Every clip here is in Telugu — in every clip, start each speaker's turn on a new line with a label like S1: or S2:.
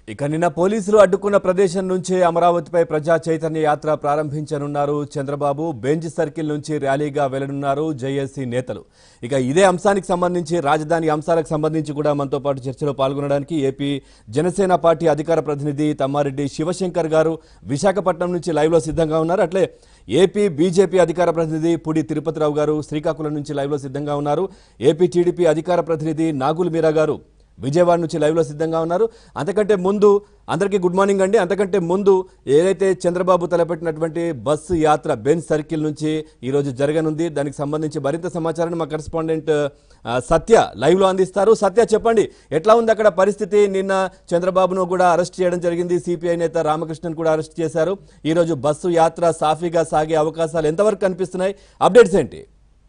S1: ఇక నిన్న పోలీసులు అడ్డుకున్న ప్రదేశం నుంచే అమరావతిపై ప్రజా చైతన్య యాత్ర ప్రారంభించనున్నారు చంద్రబాబు బెంచ్ సర్కిల్ నుంచి ర్యాలీగా వెళ్లనున్నారు జేఏసీ నేతలు ఇక ఇదే అంశానికి సంబంధించి రాజధాని అంశాలకు సంబంధించి కూడా మనతో పాటు చర్చలో పాల్గొనడానికి ఏపీ జనసేన పార్టీ అధికార ప్రతినిధి తమ్మారెడ్డి శివశంకర్ గారు విశాఖపట్నం నుంచి లైవ్ లో సిద్ధంగా ఉన్నారు అట్లే ఏపీ బీజేపీ అధికార ప్రతినిధి పుడి తిరుపతిరావు గారు శ్రీకాకుళం నుంచి లైవ్ లో సిద్ధంగా ఉన్నారు ఏపీ టీడీపీ అధికార ప్రతినిధి నాగుల్ మీరా గారు విజయవాడ నుంచి లైవ్లో సిద్ధంగా ఉన్నారు అంతకంటే ముందు అందరికీ గుడ్ మార్నింగ్ అండి అంతకంటే ముందు ఏదైతే చంద్రబాబు తలపెట్టినటువంటి బస్సు యాత్ర బెంచ్ సర్కిల్ నుంచి ఈరోజు జరగనుంది దానికి సంబంధించి మరింత సమాచారాన్ని మా కరెస్పాండెంట్ ఆ, సత్య లైవ్లో అందిస్తారు సత్య చెప్పండి ఎట్లా ఉంది అక్కడ పరిస్థితి నిన్న చంద్రబాబును కూడా అరెస్ట్ చేయడం జరిగింది సిపిఐ నేత రామకృష్ణన్ కూడా అరెస్ట్ చేశారు ఈరోజు బస్సు యాత్ర సాఫీగా సాగే అవకాశాలు ఎంతవరకు కనిపిస్తున్నాయి అప్డేట్స్ ఏంటి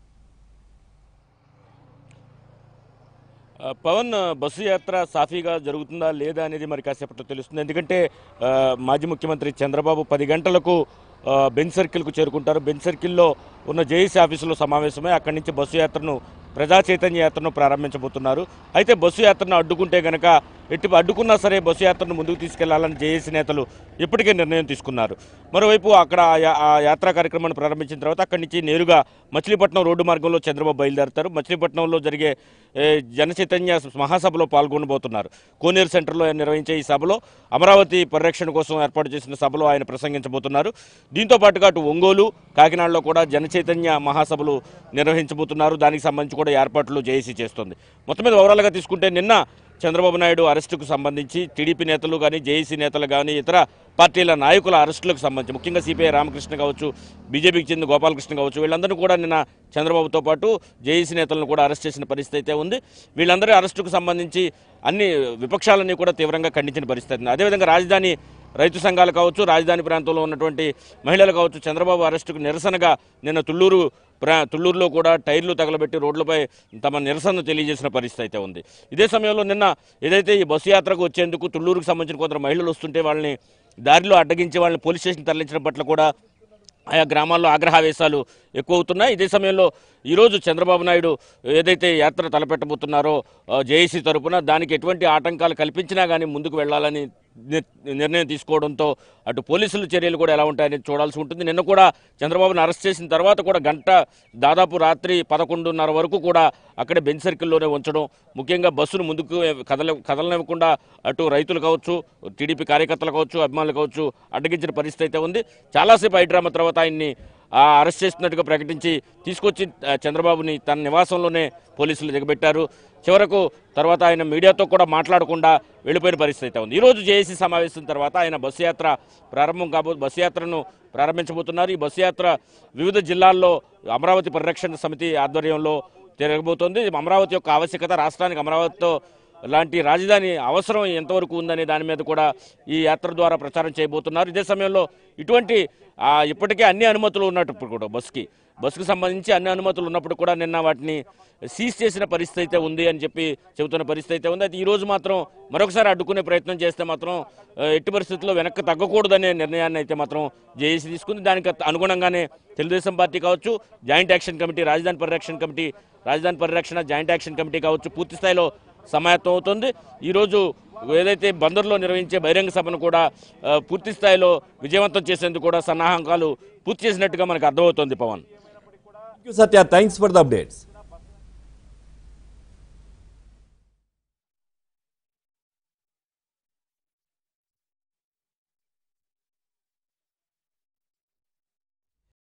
S2: ఆ, పవన్ ఆ, బస్సు యాత్ర సాఫీగా జరుగుతుందా లేదా అనేది మరి కాసేపట్లో తెలుస్తుంది ఎందుకంటే ఆ, మాజీ ముఖ్యమంత్రి చంద్రబాబు పది గంటలకు ఆ, బెంచ్ సర్కిల్కు చేరుకుంటారు బెంచ్ సర్కిల్లో ఉన్న జేఈసీ ఆఫీసులో సమావేశమై అక్కడి నుంచి బస్సు యాత్రను ప్రజా చైతన్య యాత్రను ప్రారంభించబోతున్నారు అయితే బస్సు యాత్రను అడ్డుకుంటే గనక ఎట్టి అడ్డుకున్నా సరే బస్సు యాత్రను ముందుకు తీసుకెళ్లాలని జేఏసీ నేతలు ఇప్పటికే నిర్ణయం తీసుకున్నారు మరోవైపు అక్కడ ఆ యా- ఆ యాత్రా కార్యక్రమాన్ని ప్రారంభించిన తర్వాత అక్కడి నుంచి నేరుగా మచిలీపట్నం రోడ్డు మార్గంలో చంద్రబాబు బయలుదేరతారు మచిలీపట్నంలో జరిగే ఏ, జన చైతన్య మహాసభలో పాల్గొనబోతున్నారు కోనేరు సెంటర్లో నిర్వహించే ఈ సభలో అమరావతి పరిరక్షణ కోసం ఏర్పాటు చేసిన సభలో ఆయన ప్రసంగించబోతున్నారు దీంతో పాటుగా అటు ఒంగోలు కాకినాడలో కూడా జన చైతన్య మహాసభలు నిర్వహించబోతున్నారు దానికి సంబంధించి కూడా ఏర్పాట్లు జేఏసీ చేస్తుంది మొత్తం మీద ఓవరాల్గా తీసుకుంటే నిన్న చంద్రబాబు నాయుడు అరెస్టుకు సంబంధించి టీడీపీ నేతలు కానీ జేఏసీ నేతలు కానీ ఇతర పార్టీల నాయకుల అరెస్టులకు సంబంధించి ముఖ్యంగా సిపిఐ రామకృష్ణ కావచ్చు బీజేపీకి చెందిన గోపాలకృష్ణ కావచ్చు వీళ్ళందరూ కూడా నిన్న చంద్రబాబుతో పాటు జేఏసీ నేతలను కూడా అరెస్ట్ చేసిన పరిస్థితి అయితే ఉంది వీళ్ళందరి అరెస్టుకు సంబంధించి అన్ని విపక్షాలన్నీ కూడా తీవ్రంగా ఖండించిన పరిస్థితి ఉంది అదేవిధంగా రాజధాని రైతు సంఘాలు కావచ్చు రాజధాని ప్రాంతంలో ఉన్నటువంటి మహిళలు కావచ్చు చంద్రబాబు అరెస్టుకు నిరసనగా నిన్న తుళ్ళూరు ప్రా తుళ్ళూరులో కూడా టైర్లు తగలబెట్టి రోడ్లపై తమ నిరసన తెలియజేసిన పరిస్థితి అయితే ఉంది ఇదే సమయంలో నిన్న ఏదైతే ఈ బస్సు యాత్రకు వచ్చేందుకు తుళ్ళూరుకు సంబంధించిన కొందరు మహిళలు వస్తుంటే వాళ్ళని దారిలో అడ్డగించి వాళ్ళని పోలీస్ స్టేషన్ తరలించడం పట్ల కూడా ఆయా గ్రామాల్లో ఆగ్రహావేశాలు ఎక్కువ అవుతున్నాయి ఇదే సమయంలో ఈరోజు చంద్రబాబు నాయుడు ఏదైతే యాత్ర తలపెట్టబోతున్నారో జేఏసీ తరపున దానికి ఎటువంటి ఆటంకాలు కల్పించినా కానీ ముందుకు వెళ్ళాలని నిర్- నిర్ణయం తీసుకోవడంతో అటు పోలీసుల చర్యలు కూడా ఎలా ఉంటాయని చూడాల్సి ఉంటుంది నిన్న కూడా చంద్రబాబును అరెస్ట్ చేసిన తర్వాత కూడా గంట దాదాపు రాత్రి పదకొండున్నర వరకు కూడా అక్కడే బెంచ్ సర్కిల్లోనే ఉంచడం ముఖ్యంగా బస్సును ముందుకు కదల కదలనివ్వకుండా అటు రైతులు కావచ్చు టీడీపీ కార్యకర్తలు కావచ్చు అభిమానులు కావచ్చు అడ్డగించిన పరిస్థితి అయితే ఉంది చాలాసేపు హైడ్రామా తర్వాత ఆయన్ని ఆ, అరెస్ట్ చేస్తున్నట్టుగా ప్రకటించి తీసుకొచ్చి ఆ, చంద్రబాబుని తన నివాసంలోనే పోలీసులు దిగబెట్టారు చివరకు తర్వాత ఆయన మీడియాతో కూడా మాట్లాడకుండా వెళ్ళిపోయిన పరిస్థితి అయితే ఉంది ఈరోజు జేఏసీ సమావేశం తర్వాత ఆయన బస్సు యాత్ర ప్రారంభం కాబో బస్సు యాత్రను ప్రారంభించబోతున్నారు ఈ బస్సు యాత్ర వివిధ జిల్లాల్లో అమరావతి పరిరక్షణ సమితి ఆధ్వర్యంలో తిరగబోతోంది అమరావతి యొక్క ఆవశ్యకత రాష్ట్రానికి అమరావతితో లాంటి రాజధాని అవసరం ఎంతవరకు ఉందనే దాని మీద కూడా ఈ యాత్ర ద్వారా ప్రచారం చేయబోతున్నారు ఇదే సమయంలో ఇటువంటి ఆ, ఇప్పటికే అన్ని అనుమతులు ఉన్నప్పుడు కూడా బస్సుకి బస్సుకు సంబంధించి అన్ని అనుమతులు ఉన్నప్పుడు కూడా నిన్న వాటిని సీజ్ చేసిన పరిస్థితి అయితే ఉంది అని చెప్పి చెబుతున్న పరిస్థితి అయితే ఉంది అయితే ఈ రోజు మాత్రం మరొకసారి అడ్డుకునే ప్రయత్నం చేస్తే మాత్రం ఆ, ఎట్టి పరిస్థితుల్లో వెనక్కి తగ్గకూడదనే నిర్ణయాన్ని అయితే మాత్రం జేఏసీ తీసుకుంది దానికి అనుగుణంగానే తెలుగుదేశం పార్టీ కావచ్చు జాయింట్ యాక్షన్ కమిటీ రాజధాని పరిరక్షణ కమిటీ రాజధాని పరిరక్షణ జాయింట్ యాక్షన్ కమిటీ కావచ్చు పూర్తి స్థాయిలో సమాయత్తం అవుతుంది ఈరోజు ఏదైతే బందర్లో నిర్వహించే బహిరంగ సభను కూడా ఆ, పూర్తి స్థాయిలో విజయవంతం చేసేందుకు కూడా సన్నాహకాలు పూర్తి చేసినట్టుగా మనకు అర్థమవుతోంది Pavan
S1: Satya thanks for the updates